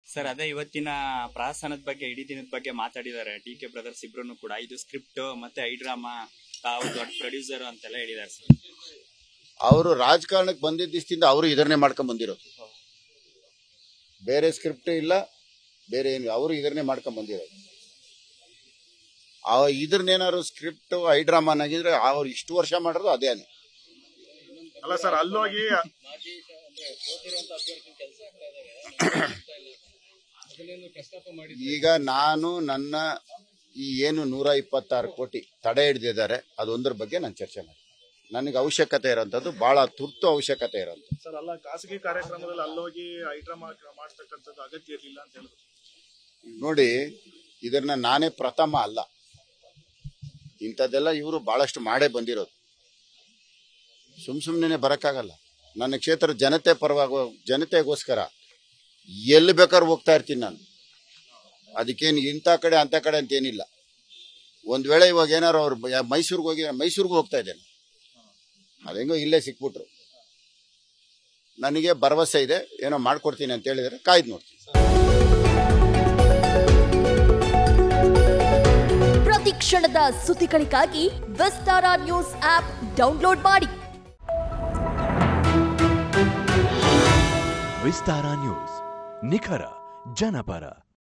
sir ಅದೇ ಇವತ್ತಿನ ಪ್ರಾಸನದ ಬಗ್ಗೆ ಇಡೀ ದಿನದ ಬಗ್ಗೆ ಮಾತಾಡಿದ್ದಾರೆ ಡಿ ಕೆ ಬ್ರದರ್ಸ್ ಇಬ್ರು ಕೂಡ ಇದು ಸ್ಕ್ರಿಪ್ಟ್ ಮತ್ತೆ ಐ ಡ್ರಾಮಾ ತಾವು ದೊಡ್ಡ ಪ್ರೊಡ್ಯೂಸರ್ ಅಂತೆಲ್ಲ ಹೇಳಿದ್ದಾರೆ ಸರ್ ಅವರು ರಾಜಕಾರಣಕ್ಕೆ ಬಂದಿದ್ದ ದಿವಸದಿಂದ ಅವರು ಇದನ್ನೇ ಮಾಡ್ಕೊಂಡ್ ಬಂದಿರೋದು ಬೇರೆ ಸ್ಕ್ರಿಪ್ಟ್ ಇಲ್ಲ ಬೇರೆ ಏನು ಅವರು ಇದನ್ನೇ ಮಾಡ್ಕೊಂಡ್ ಬಂದಿರೋದು ಆ ಇದ್ರನ್ನೇನಾದ್ರು ಸ್ಕ್ರಿಪ್ಟ್ ಐ ಡ್ರಾಮಾನಾಗಿದ್ರೆ ಅವ್ರು ಇಷ್ಟು ವರ್ಷ ಮಾಡಿರೋದು ಅದೇನೆ ಅಲ್ಲ ಸರ್ ಅಲ್ಲೋಗಿ ಈಗ ನಾನು ನನ್ನ ಈ ಏನು ನೂರ ಇಪ್ಪತ್ತಾರು ಕೋಟಿ ತಡೆ ಹಿಡಿದಿದ್ದಾರೆ ಅದೊಂದ್ರ ಬಗ್ಗೆ ನಾನು ಚರ್ಚೆ ಮಾಡಿ ನನಗೆ ಅವಶ್ಯಕತೆ ಇರೋಂಥದ್ದು ಬಹಳ ತುರ್ತು ಅವಶ್ಯಕತೆ ಇರೋಂಥದ್ದು ಸರ್ ಅಲ್ಲ ಖಾಸಗಿ ಕಾರ್ಯಕ್ರಮದಲ್ಲಿ ಅಲ್ಲೋಗಿ ಐಟ್ರಮ್ ಮಾಡ್ತಕ್ಕಂಥದ್ದು ಅಗತ್ಯ ಇರಲಿಲ್ಲ ಅಂತ ಹೇಳಿದ್ರು ನೋಡಿ ಇದನ್ನ ನಾನೇ ಪ್ರಥಮ ಅಲ್ಲ ಇಂಥದ್ದೆಲ್ಲ ಇವರು ಬಹಳಷ್ಟು ಮಾಡೇ ಬಂದಿರೋದು ಸುಮ್ ಸುಮ್ಮನೆ ಬರೋಕ್ಕಾಗಲ್ಲ ನನ್ನ ಕ್ಷೇತ್ರ ಜನತೆ ಪರವಾಗಿ ಜನತೆಗೋಸ್ಕರ ಎಲ್ಲಿ ಬೇಕಾದ್ರೂ ಹೋಗ್ತಾ ಇರ್ತೀನಿ ನಾನು ಅದಕ್ಕೇನು ಇಂಥ ಕಡೆ ಅಂಥ ಕಡೆ ಅಂತ ಏನಿಲ್ಲ ಒಂದ್ ವೇಳೆ ಇವಾಗ ಏನಾರು ಅವ್ರು ಬ- ಮೈಸೂರಿಗೆ ಹೋಗಿ ಮೈಸೂರಿಗೆ ಹೋಗ್ತಾ ಇದ್ದೇನೆ ಅದೆಂಗೋ ಇಲ್ಲೇ ಸಿಕ್ಬಿಟ್ರು ನನಗೆ ಭರವಸೆ ಇದೆ ಏನೋ ಮಾಡ್ಕೊಡ್ತೀನಿ ಅಂತ ಹೇಳಿದ್ರೆ ಕಾಯ್ದು ನೋಡ್ತೀನಿ ಪ್ರತಿ ಕ್ಷಣದ ಸುದ್ದಿಗಳಿಗಾಗಿ ವಿಸ್ತಾರ ನ್ಯೂಸ್ ಆಪ್ ಡೌನ್ಲೋಡ್ ಮಾಡಿ ವಿಸ್ತಾರ ನ್ಯೂಸ್ ನಿಖರ ಜನಪರ